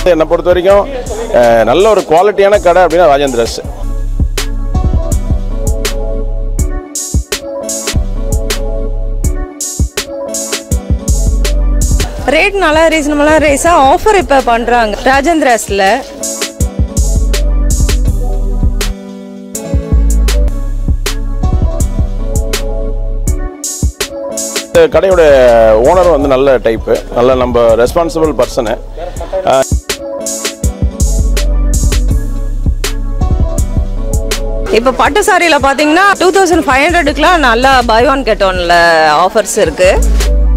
என்னை பொறுத்த வரைக்கும் அஹ், நல்ல ஒரு குவாலிட்டியான கடை அப்படின்னா ராஜேந்திரஸ் ரேட் நல்லா ரீசனபிளாக ரேஸாக ஆஃபர் இப்போ பண்ணுறாங்க ராஜேந்திராஸில் இந்த கடையோட ஓனர் வந்து நல்ல டைப்பு நல்ல நம்ம ரெஸ்பான்சிபிள் பர்சனு இப்போ பட்டு சாரியில் பார்த்தீங்கன்னா டூ தௌசண்ட் ஃபைவ் ஹண்ட்ரடுக்குலாம் நல்லா பை ஒன் கெட் ஒன்ல ஆஃபர்ஸ் இருக்குது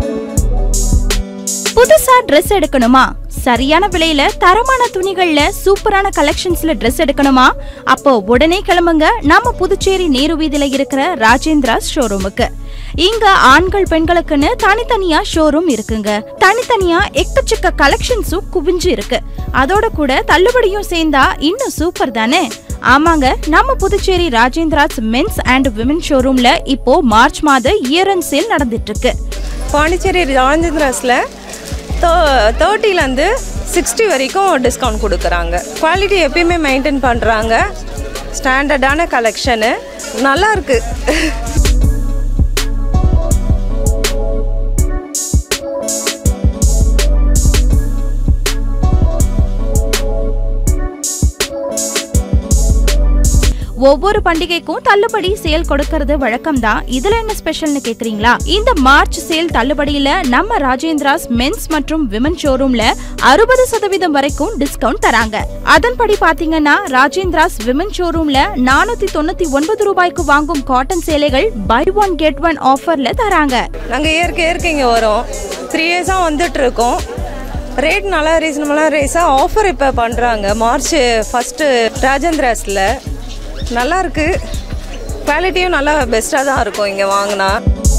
புதுசா Dress எடுக்கணுமா சரியான விலையில தரமான துணிகள்ல சூப்பரான கலெக்ஷன்ஸ்ல Dress எடுக்கணுமா அப்போ உடனே கிளம்புங்க நம்ம புதுச்சேரி நேரு வீதியில இருக்கிற ராஜேந்திரா ஷோரூமுக்கு இங்க ஆண்கள் பெண்களுக்குன்னு தனித்தனியா ஷோரூம் இருக்குங்க தனித்தனியா எக்கச்சக்க கலெக்ஷன்ஸும் குவிஞ்சு இருக்கு அதோட கூட தள்ளுபடியும் சேர்ந்தா இன்னும் சூப்பர் தானே ஆமாங்க நம்ம Puducherry Rajendras men's and women ஷோரூம்ல இப்போ மார்ச் மாத இயர் அண்ட் சேல் நடந்துட்டு இருக்கு பாண்டிச்சேரி ராஜேந்திராஸில் தேர்ட்டிலேருந்து சிக்ஸ்டி வரைக்கும் டிஸ்கவுண்ட் கொடுக்குறாங்க குவாலிட்டி எப்பயுமே மெயின்டைன் பண்ணுறாங்க ஸ்டாண்டர்டான கலெக்ஷனு நல்லா இருக்கு ஒவ்வொரு பண்டிகைக்கும் தள்ளுபடி சேல் கொடுக்கறது வழக்கம்தான் இதுல என்ன ஸ்பெஷல்னு கேக்குறீங்களா இந்த மார்ச் சேல் தள்ளுபடியில நம்ம ராஜேந்திராஸ் மென்ஸ் மற்றும் விமன் ஷோரூம்ல அறுபது சதவீதம் வரைக்கும் டிஸ்கவுண்ட் தராங்க அதன்படி பாத்தீங்கன்னா ராஜேந்திராஸ் விமன் ஷோரூம்ல நானூத்தி தொண்ணூத்தி ஒன்பது ரூபாய்க்கு வாங்கும் காட்டன் சேலைகள் பை ஒன் கெட் ஒன் ஆஃபர்ல தராங்க நாங்கள் இயற்கை இயற்கை இங்கே வரோம் த்ரீ இயர்ஸாக வந்துட்டு இருக்கோம் ரேட் நல்லா ரீசனபிளாக ரேஸாக ஆஃபர் இப்போ பண்ணுறாங்க மார்ச் ஃபஸ்ட்டு ராஜேந்திராஸில் நல்லா இருக்கு குவாலிட்டியும் நல்லா பெஸ்ட்டாக தான் இருக்கும் இங்கே வாங்கினா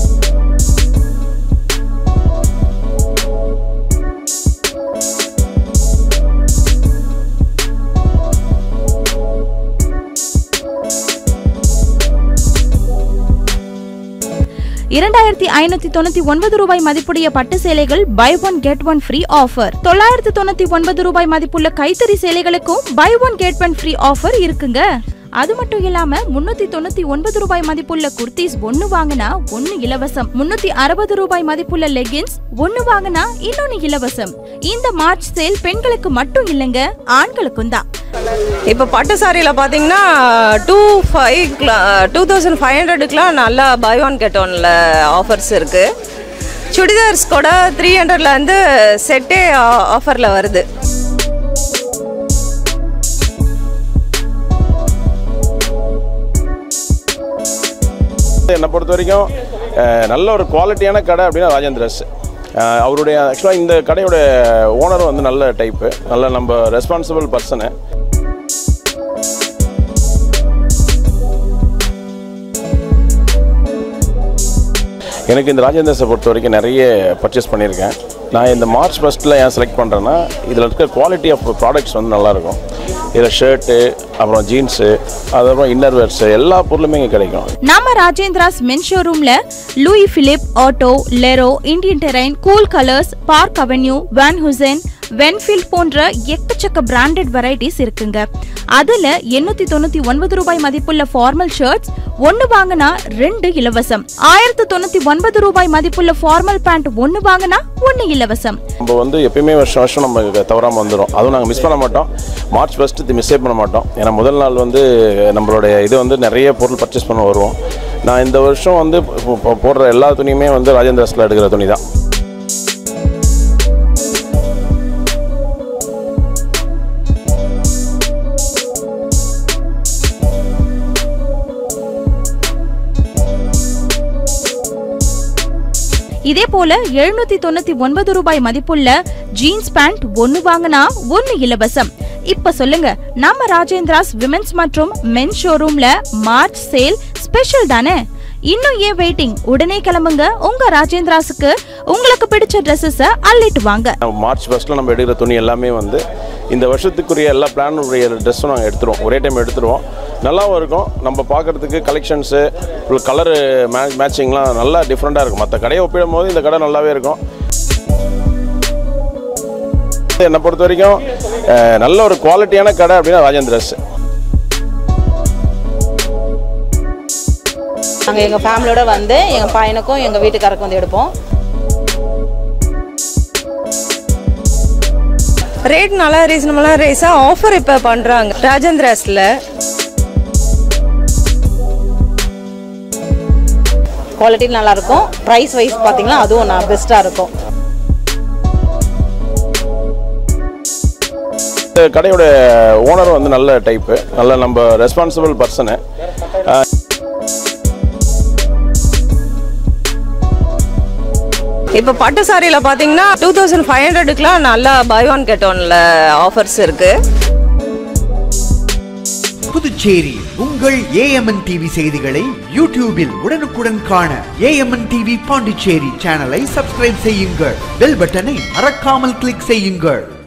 இரண்டாயிரத்தி ஐநூத்தி தொண்ணூத்தி ஒன்பது ரூபாய் மதிப்புடைய பட்டு சேலைகள் buy one get one free offer தொள்ளாயிரத்தி தொண்ணூத்தி ஒன்பது ரூபாய் மதிப்புள்ள கைத்தறி சேலைகளுக்கும் buy one get one free offer இருக்குங்க அது மட்டும் இல்லாம முன்னூத்தி தொண்ணூத்தி ஒன்பது ரூபாய் மதிப்புள்ள குர்த்திஸ் ஒன்னு வாங்கினா ஒன்னு இலவசம் முன்னூத்தி அறுபது ரூபாய் மதிப்புள்ள லெகின்ஸ் ஒன்னு வாங்கினா இன்னொன்னு இலவசம் இந்த மார்ச் சேல் பெண்களுக்கு மட்டும் இல்லைங்க ஆண்களுக்கும் தான் இப்போ பட்டு சாரியில் பார்த்தீங்கன்னா two five two thousand five ஹண்ட்ரடுக்குலாம் நல்லா பை ஒன் கெட் ஒன்ல ஆஃபர்ஸ் இருக்குது சுடிதார்ஸ் கூட த்ரீ ஹண்ட்ரட்லேருந்து செட்டே ஆஃபரில் வருது என்னை பொறுத்த வரைக்கும் அஹ், நல்ல ஒரு குவாலிட்டியான கடை அப்படின்னா ராஜேந்திரஸ் அஹ், அவருடைய ஆக்சுவலாக இந்த கடையோட ஓனர் வந்து நல்ல டைப்பு நல்ல நம்ம ரெஸ்பான்சிபிள் பர்சனு எனக்கு இந்த ராஜேந்திரஸை பொறுத்த வரைக்கும் நிறைய பர்ச்சேஸ் பண்ணியிருக்கேன் நான் இந்த மார்ச் ஃபஸ்ட்டில் ஏன் செலக்ட் பண்ணுறேன்னா இதில் இருக்க குவாலிட்டி ஆஃப் ப்ராடக்ட்ஸ் வந்து நல்லாயிருக்கும் இதில் ஷர்ட்டு அப்புறம் ஜீன்ஸு அதுக்கப்புறம் இன்னர்வேர்ஸு எல்லா பொருளுமே இங்கே கிடைக்கும் நம்ம ராஜேந்திராஸ் மென் ஷோரூம்ல லூயி பிலிப் ஆட்டோ லெரோ Indian Terrain cool colours Park Avenue Van Heusen வென்ஃபீல்ட் போன்ற எக்கச்சக்க பிராண்டட் வெரைட்டிஸ் இருக்குங்க அதுல எண்ணூத்தி தொண்ணூத்தி ஒன்பது ரூபாய் மதிப்புள்ள ஃபார்மல் ஷர்ட்ஸ் ஒன்னு வாங்கினா ரெண்டு இலவசம் ஆயிரத்து தொண்ணூத்தி ஒன்பது ரூபாய் மதிப்புள்ள ஃபார்மல் பேண்ட் ஒன்னு வாங்கினா ஒன்னு இலவசம் நம்ம வந்து எப்பயுமே வருஷம் வருஷம் நம்ம தவறாமல் வந்துடும் அதுவும் நாங்கள் மிஸ் பண்ண மாட்டோம் மார்ச் ஃபஸ்ட்டு மிஸ்ஸே பண்ண மாட்டோம் ஏன்னா முதல் நாள் வந்து நம்மளுடைய இது வந்து நிறைய பொருள் பர்ச்சேஸ் பண்ண வருவோம் நான் இந்த வருஷம் வந்து இப்போ- இப்போ போடுற எல்லா துணியுமே வந்து ராஜேந்திரஸில் எடுக்கிற துணி தான் இதே போல எழுநூத்தி தொண்ணூத்தி ஒன்பது ரூபாய் மதிப்புள்ள ஜீன்ஸ் பேண்ட் ஒன்னு வாங்கினா ஒன்னு இலவசம் இப்ப சொல்லுங்க நம்ம ராஜேந்திராஸ் விமென்ஸ் மற்றும் மென் ஷோரூம்ல மார்ச் சேல் ஸ்பெஷல் தானே இன்னும் ஏன் வெயிட்டிங் உடனே கிளம்புங்க உங்க ராஜேந்திராஸுக்கு உங்களுக்கு பிடிச்ச ட்ரெஸ்ஸஸ அள்ளிட்டு வாங்க மார்ச் ஃபஸ்ட்டில் நம்ம எடுக்கிற துணி எல்லாமே வந்து இந்த வருஷத்துக்குரிய எல்லா பிளானுடைய ட்ரெஸ்ஸும் நாங்கள் எடுத்துருவோம் ஒரே டைம் எடுத்துருவோம் நல்லாவும் இருக்கும் நம்ம பார்க்குறதுக்கு கலெக்ஷன்ஸு கலரு மே மேட்சிங்லாம் நல்லா டிஃப்ரெண்ட்டாக இருக்கும் மற்ற கடையை ஒப்பிடும் போது இந்த கடை நல்லாவே இருக்கும் என்னை பொறுத்த வரைக்கும் அஹ், நல்ல ஒரு குவாலிட்டியான கடை அப்படின்னா ராஜேந்திரஸ் நாங்கள் எங்கள் ஃபேமிலியோட வந்து எங்கள் பையனுக்கும் எங்கள் வீட்டுக்காரருக்கும் வந்து எடுப்போம் ரேட் நல்லா ரீசனபிளாக ரேஸாக ஆஃபர் இப்போ பண்ணுறாங்க ராஜேந்திராஸில் குவாலிட்டி நல்லாயிருக்கும் ப்ரைஸ் வைஸ் பார்த்தீங்கன்னா அதுவும் நான் பெஸ்ட்டாக இருக்கும் இந்த கடையோட ஓனர் வந்து நல்ல டைப்பு நல்ல நம்ம ரெஸ்பான்சிபிள் பர்சனு இப்போ பட்டு சாரியில் பார்த்தீங்கன்னா டூ தௌசண்ட் ஃபைவ் ஹண்ட்ரடுக்குலாம் நல்லா பை ஒன் கெட் ஒன்ல ஆஃபர்ஸ் இருக்குது புதுச்சேரி உங்கள் ஏஎம்என் டிவி செய்திகளை யூடியூபில் உடனுக்குடன் காண ஏஎம்என் டிவி பாண்டிச்சேரி சேனலை சப்ஸ்கிரைப் செய்யுங்கள் பெல் பட்டனை மறக்காமல் கிளிக் செய்யுங்கள்